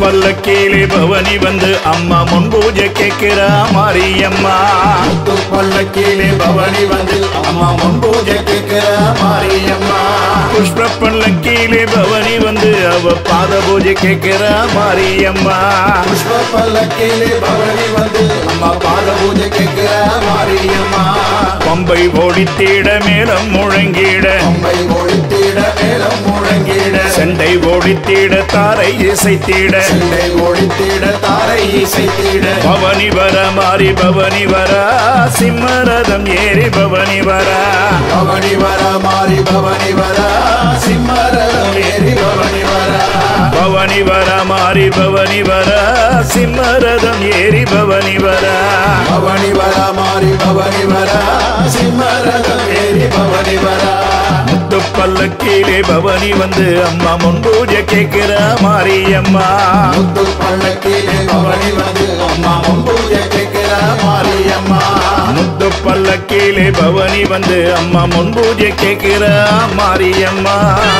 பல்லக்கீழே பவனி வந்து அம்மா முன் பூஜை கேட்கிறா மாரியம்மா முத்து பல்லக்கிலே பவனி வந்து அம்மா முன் பூஜை கேட்கிற மாரியம்மா புஷ்ப பல்லக்கீழே பவனி வந்து அவ பாத பூஜை கேட்கிறா மாரியம்மா புஷ்ப பல்லக்கிலே பவனி வந்து அம்மா பாத பூஜை கேட்கிற மாரியம்மா பம்பை ஓடித்தீட மேலம் முழங்கிட அம்மை ஒழித்திட மேலம் முழங்கிட செண்டை ஓடித்தீட தாரை இசைத்தீட செல்லை ஒழித்திட தாரை இசைத்திட பவனி வர மாறி பவனி வர சிம்மரதம் ஏறி பவனி வர பவனி வர மாறி பவனி வர சிம்மரம் ஏறி பவனி வர பவனி வர மாறி பவனி வர சிம்மரதம் ஏறி பவனி வர பவனி வர மாறி பவனி வர சிம்மரம் ஏறி பவனி வர முத்து பல்லக்கீழே பவனி வந்து அம்மா முன் பூஜை கேட்கிற மாரியம்மா முத்து பல்லக்கிலே பவனி வந்து அம்மா முன் பூஜை கேட்கிற மாரியம்மா முத்து பல்லக்கீழே பவனி வந்து அம்மா முன் பூஜை கேட்கிற மாரியம்மா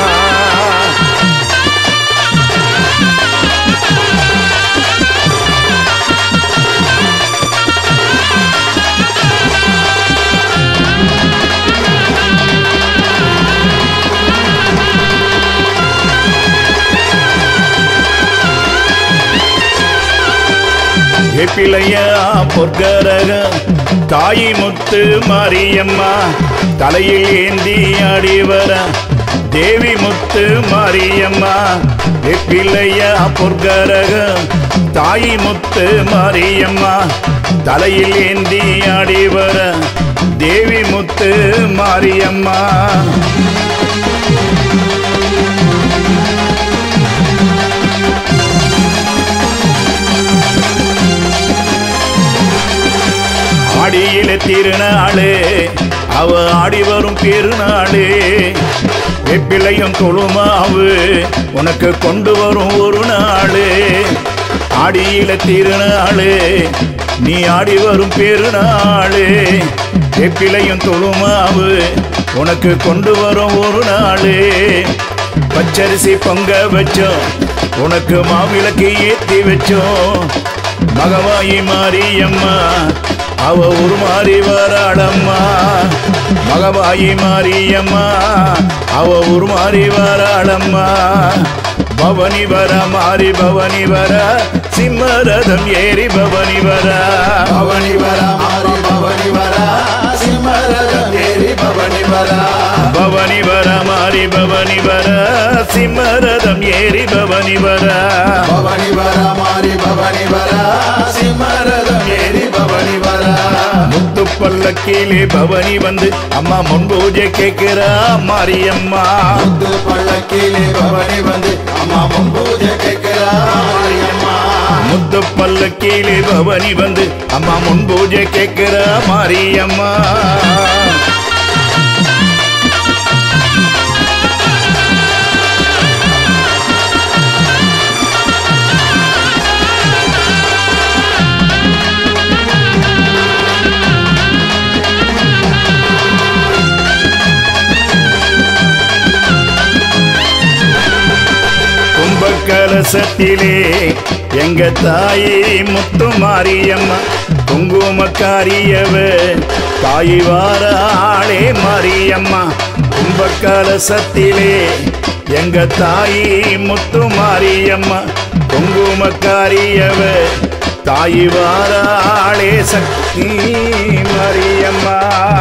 எப்பிளையா பொற்கரக தாயி முத்து மாரியம்மா தலையில் ஏந்தி ஆடி வர தேவி முத்து மாரியம்மா எப்பிளையா பொற்கரக தாயி முத்து மாரியம்மா தலையில் ஏந்தி ஆடி வர தேவி முத்து மாரியம்மா ஆடியில திருநாளே அவ ஆடி வரும் பெருநாளே வெப்பிலையும் தொழுமாவு உனக்கு கொண்டு வரும் ஒரு நாளே ஆடியில திருநாளே நீ ஆடி வரும் பெருநாளே வெப்பிலையும் தொழுமாவு உனக்கு கொண்டு வரும் ஒரு நாளே பச்சரிசி பொங்க வச்சோம் உனக்கு மாவிளக்கு ஏத்தி வச்சோம் மகவாயி மாரியம்மா அவ உருமாறி வராளம்மா மகவாயி மாரியம்மா அவ உருமாறி வராளம்மா பவனி வர மாறி பவனி வர சிம்மரதம் ஏறி பவனி வர பவனி வர மாறி பவனி வர சிம்மரம் ஏறி பவனி வர பவனி வர மாறி பவனி வர சிம்மரதம் ஏறி பவனி வர பவனி வர மாறி பவனி வர சிம்மரம் ஏறி பவனி வர முத்து பல்லக்கீழே பவனி வந்து அம்மா முன் பூஜை கேட்கிறா மாரியம்மா முத்து பல்லக்கிலே பவனி வந்து அம்மா முன் பூஜை கேட்கிற மாரியம்மா முத்து பல்லக்கீழே பவனி வந்து அம்மா முன் பூஜை கேட்கிறா மாரியம்மா கும்பகலசத்திலே எங்க தாயே முத்து மாரியம்மா குங்குமக்காரியவ தாய் வாராளே மாரியம்மா கும்பகலசத்திலே எங்க தாயே முத்து மாரியம்மா குங்குமக்காரியவ தாய் வாராளே சக்தி மாரியம்மா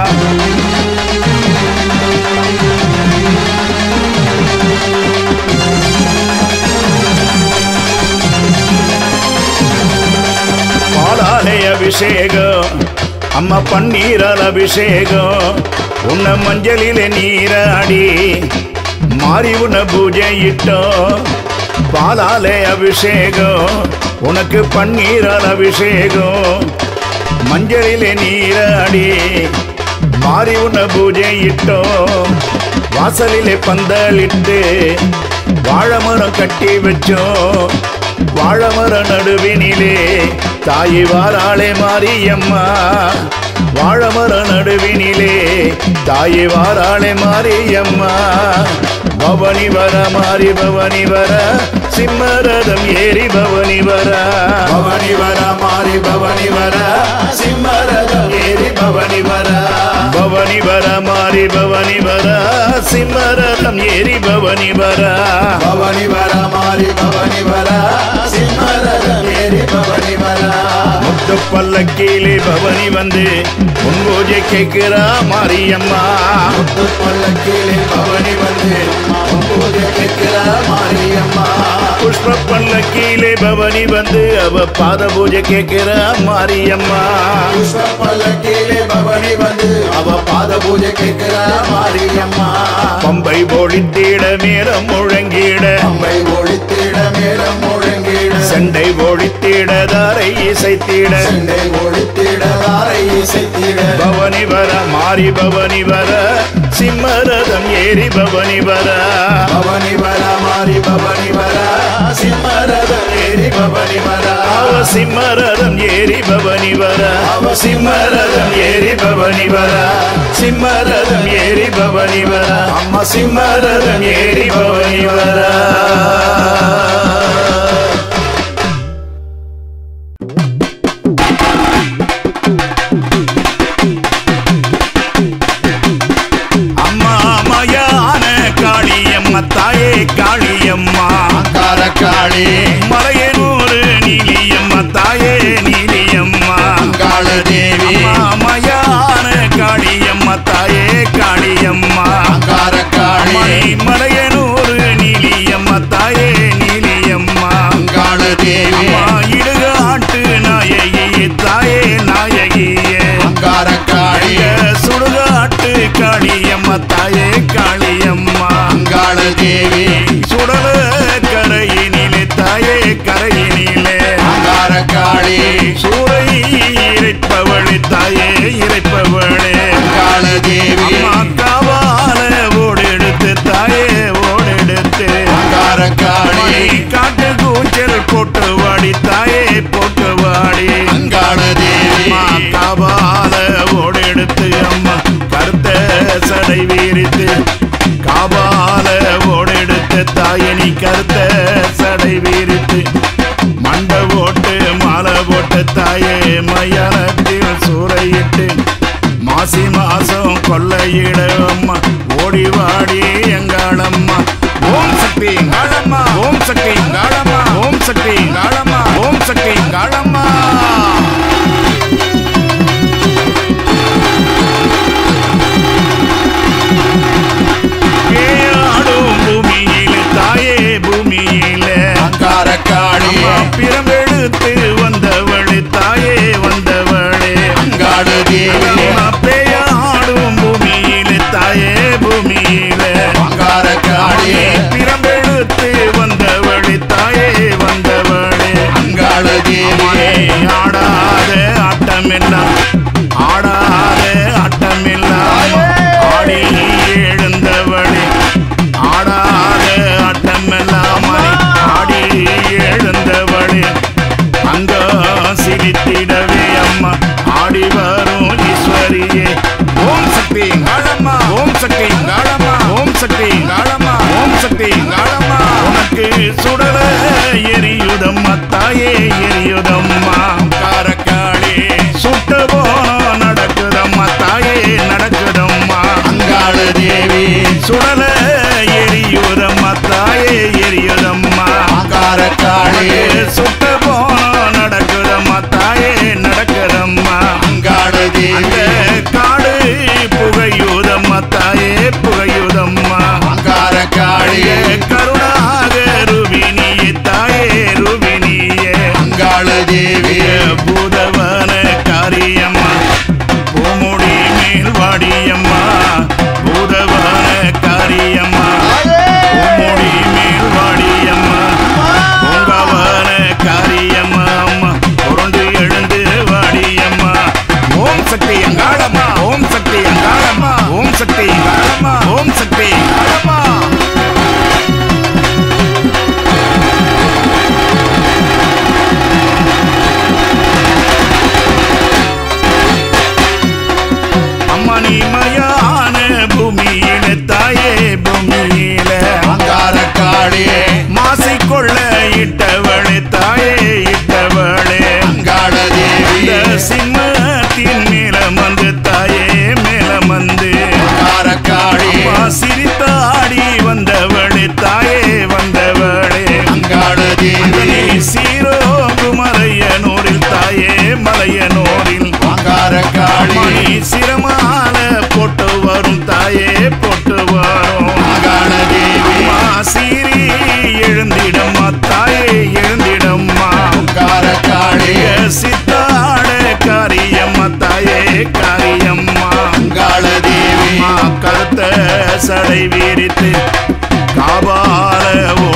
பாலாலே அபிஷேகம் அம்மா பன்னீரால் அபிஷேகம் உன்னை மஞ்சளிலே நீராடி மாறி உன்னை பூஜை இட்டோம் பாலாலே அபிஷேகம் உனக்கு பன்னீரால் அபிஷேகம் மஞ்சளிலே நீராடி மாறி உன்னை பூஜை இட்டோம் வாசலிலே பந்தலிட்டு வாழைமரம் கட்டி வச்சோம் வாழமர நடுவினிலே தாயி வாராளே மாரியம்மா வாழமர நடுவினிலே தாயி வாராளே மாரியம்மா பவனி வர மாறி பவனி வர சிம்மரதம் ஏறி பவனி வர பவனி வர மாறி பவனி வர சிம்மரதம் ஏறி பவனி வர பவனி வர மாறி பவனி வர சிம்மரதம் ஏறி பவனி வர பவனி வர மாறி பவனி வர சிம்மரதம் ஏறி பவனி வர முத்து பல்லக்கிலே பவனி வந்து உன் பூஜை கேட்கிறா மாரியம்மா முத்து பல்லக்கிலே பவனி வந்து உன் பூஜை கேட்கிற மாரியம்மா புஷ்ப பல்லக்கிலே பவனி வந்து அவ பாத பூஜை கேட்கிறா மாரியம்மா புஷ்ப பல்லக்கிலே பவனி வந்து அவ பாத பூஜை கேட்கிற மாரியம்மா பம்பை ஒழித்திட மேலம் முழங்கிட அம்மை ஒழித்திட மேலம் முழங்கிட சண்டை ஒழித்திட தாரை இசைத்திட செண்டை ஒழித்திட தாரை இசைத்திட பவனி வர மாறி பவனி வர சிம்மரதம் ஏறி பவனி வர பவனி வர மாறி பவனி வர சிம்மரதம் ஏறி பவனி வர அவ சிம்மரதம் ஏறி பவனி வர அவ சிம்மரதம் ஏறி பவனி வர சிம்மரதம் ஏறி பவனி வர அம்மா சிம்மரதம் ஏறி பவனி வர அம்மா மயான காளியம்மா தாயே காளியம்மா காரக்காளி மலையனூர் நீலியம்மா தாயே நீலியம்மா கால தேவி அம்மா மயான காளியம்மா தாயே காளியம்மா காரக்காளி மலை மலையனூர் நீலியம்மா தாயே நீலியம்மா கால தேவி அம்மா இடுகாட்டு நாயகியே தாயே நாயகியே காரக்காளி சுடுகாட்டு காளியம்மா தாயே காளியம்மா கால தேவி சுடல கரையினிலே தாயே கரையினிலே காரக்காளி சூறை இறைப்பவளே தாயே இறைப்பவளே கால தேவி அம்மா காவால ஓடெடுத்து தாயே ஓடெடுத்து காரக்காளி காட்டு கூச்சல் போட்டு வாடி தாயே போட்டு வாடி கால தேவி அம்மா காவால ஓடெடுத்து அம்மா கருத்த சடை வீரித்து காவால ஓடெடுத்து தாயனி கருத்த சடை வீரித்து மண்டை போட்டு மாலை போட்டு தாயே மயானத்தில் சூறையிட்டு மாசி மாசம் கொள்ளையிட அம்மா ஓடி வாடி எங்காளம்மா ஓம் சக்தி காளம்மா ஓம் சக்தி காளம்மா ஓம் சக்தி காளம்மா ஓம் சக்தி காளம்மா பேயாடும் பூமியில தாயே பூமியில காரக்காளி அம்மா பிறந்தெடுத்து வந்தவளே தாயே வந்தவளே கால தேவி அம்மா பேயாடும் பூமியில தாயே பூமியில காரக்காளி பிறந்தெடுத்து வந்தவளே தாயே வந்தவளே கால தேவி ஆடாத ஆட்டமெல்லாம் ஆடாத ஆட்டமெல்லாம் ஆடி எழுந்தவளே ஆடாத ஆட்டமெல்லாம் ஆடி எழுந்தவளே அங்க சிரித்திடவே அம்மா ஆடி வரும் ஈஸ்வரியே ஓம் சக்தி காளம்மா ஓம் சக்தி காளம்மா ஓம் சக்தி காளம்மா ஓம் சக்தி காளம்மா உனக்கு சுடல எரியுதம்மா தாயே எரியுதம்மா காரக்காளி சுட்ட போனோம் நடக்குதம்மா தாயே நடக்குதம்மா கால தேவி சுடல எரியுதம்மா தாயே எரியுதம்மா காரக்காளி சுட்ட போனோம் நடக்குதம்மா தாயே நடக்குதம்மா கால அந்த தேவி காடு புகையுதம்மா தாயே புகையுதம்மா காரக்காளி கருணாக ரூபினியே தாயே ரூபினியே கால தேவி பூதவன காரியம்மா பூமுடி மேல் வாடியம்மா பூதவன காரிய காளி மாசிக்கொள்ள இட்டவளே தாயே இட்டவளே அங்காள தேவி இந்த சிம்மத்தின் மேல வந்து தாயே மேல வந்து அங்கார காளி சிரித்தாடி வந்தவளே தாயே வந்தவளே அங்காள தேவி நீ சீரோங்கு மலையனூரில் தாயே மலையனூரில் அங்கார காளி மணி சிரமால போட்டு வரும் தாயே போட்டு வரும் அங்காள தேவி அம்மா சீரி எழுந்திடம்மா தாயே எழுந்திடம்மா அங்கார காளி சித்தாட காரியம்மா தாயே காரியம்மா அங்காள தேவி அம்மா கருத்த சடை வீரித்து காபால